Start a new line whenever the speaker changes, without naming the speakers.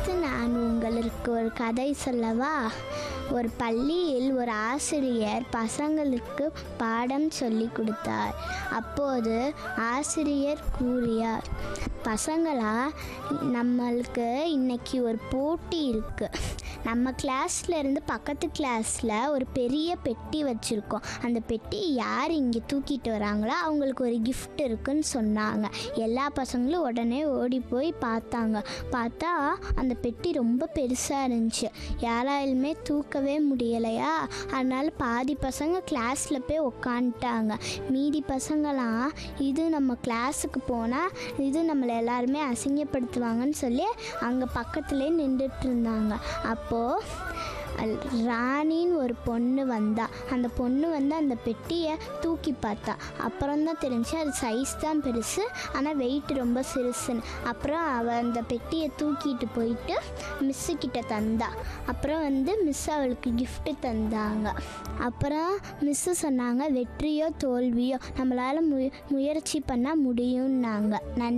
அடுத்து நான் உங்களுக்கு ஒரு கதை சொல்லவா ஒரு பள்ளியில் ஒரு ஆசிரியர் பசங்களுக்கு பாடம் சொல்லி கொடுத்தார் அப்போது ஆசிரியர் கூறியார் பசங்களா நம்மளுக்கு இன்னைக்கு ஒரு போட்டி இருக்குது நம்ம கிளாஸ்ல இருந்து பக்கத்து கிளாஸில் ஒரு பெரிய பெட்டி வச்சுருக்கோம் அந்த பெட்டி யார் இங்கே தூக்கிட்டு வராங்களோ அவங்களுக்கு ஒரு gift இருக்குன்னு சொன்னாங்க எல்லா பசங்களும் உடனே ஓடி போய் பார்த்தாங்க பார்த்தா அந்த பெட்டி ரொம்ப பெருசாக இருந்துச்சு யாராலுமே தூக்கவே முடியலையா அதனால பாதி பசங்க கிளாஸில் போய் உக்காந்துட்டாங்க மீதி பசங்களாம் இது நம்ம கிளாஸுக்கு போனால் இது நம்மளை எல்லாருமே அசிங்கப்படுத்துவாங்கன்னு சொல்லி அங்கே பக்கத்துலேயே நின்றுட்டு இருந்தாங்க அப்போது ராணின்னு ஒரு பொண்ணு வந்தா அந்த பொண்ணு வந்து அந்த பெட்டியை தூக்கி பார்த்தா அப்புறம் தான் தெரிஞ்சு அது சைஸ் தான் பெருசு ஆனால் வெயிட் ரொம்ப சிறுசுன்னு அப்புறம் அவள் அந்த பெட்டியை தூக்கிட்டு போயிட்டு மிஸ்ஸு கிட்ட தந்தா அப்புறம் வந்து மிஸ் அவளுக்கு gift தந்தாங்க அப்புறம் மிஸ்ஸு சொன்னாங்க வெற்றியோ தோல்வியோ நம்மளால் மு முயற்சி பண்ணால் முடியும்னாங்க நன்றி